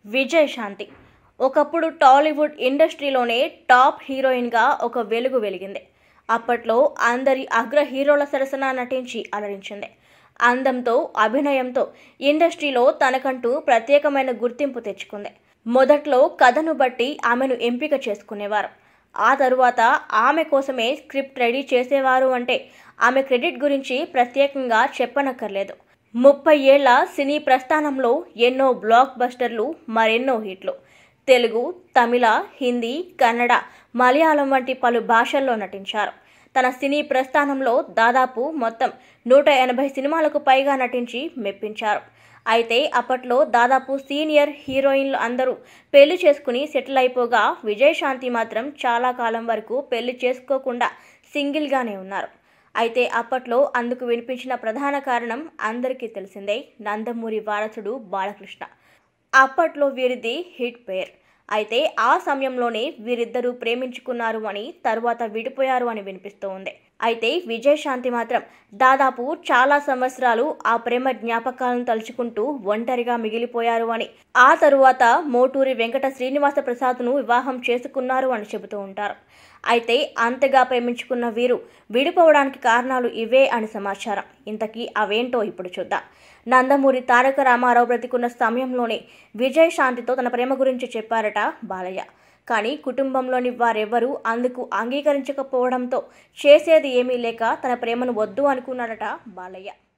విజయశాంతి ఒకప్పుడు టాలీవుడ్ ఇండస్ట్రీలోనే టాప్ హీరోయిన్గా ఒక వెలుగు వెలిగింది అప్పట్లో అందరి అగ్ర హీరోల సరసన నటించి అలరించింది అందంతో అభినయంతో ఇండస్ట్రీలో తనకంటూ ప్రత్యేకమైన గుర్తింపు తెచ్చుకుంది మొదట్లో కథను బట్టి ఆమెను ఎంపిక చేసుకునేవారు ఆ తరువాత ఆమె కోసమే స్క్రిప్ట్ రెడీ చేసేవారు అంటే ఆమె క్రెడిట్ గురించి ప్రత్యేకంగా చెప్పనక్కర్లేదు ముప్పై ఏళ్ల సినీ ప్రస్థానంలో ఎన్నో బ్లాక్ బస్టర్లు మరెన్నో హిట్లు తెలుగు తమిళ హిందీ కన్నడ మలయాళం వంటి పలు భాషల్లో నటించారు తన సినీ ప్రస్థానంలో దాదాపు మొత్తం నూట ఎనభై సినిమాలకు పైగా నటించి మెప్పించారు అయితే అప్పట్లో దాదాపు సీనియర్ హీరోయిన్లు అందరూ పెళ్లి చేసుకుని సెటిల్ అయిపోగా విజయశాంతి మాత్రం చాలా కాలం వరకు పెళ్లి చేసుకోకుండా సింగిల్గానే ఉన్నారు అయితే అప్పట్లో అందుకు వినిపించిన ప్రధాన కారణం అందరికీ తెలిసిందే నందమూరి వారసుడు బాలకృష్ణ అప్పట్లో వీరిది హిట్ పేర్ అయితే ఆ సమయంలోనే వీరిద్దరూ ప్రేమించుకున్నారు అని తరువాత విడిపోయారు అని వినిపిస్తూ ఉంది అయితే విజయశాంతి మాత్రం దాదాపు చాలా సంవత్సరాలు ఆ ప్రేమ జ్ఞాపకాలను తలుచుకుంటూ ఒంటరిగా మిగిలిపోయారు అని ఆ తరువాత మోటూరి వెంకట శ్రీనివాస ప్రసాద్ను వివాహం చేసుకున్నారు అని చెబుతూ ఉంటారు అయితే అంతగా ప్రేమించుకున్న వీరు విడిపోవడానికి కారణాలు ఇవే అని సమాచారం ఇంతకీ అవేంటో ఇప్పుడు చూద్దాం నందమూరి తారక రామారావు బ్రతికున్న సమయంలోనే విజయశాంతితో తన ప్రేమ గురించి చెప్పారట బాలయ్య కానీ కుటుంబంలోని వారెవ్వరూ అందుకు అంగీకరించకపోవడంతో చేసేది ఏమీ లేక తన ప్రేమను వద్దు అనుకున్నాడట బాలయ్య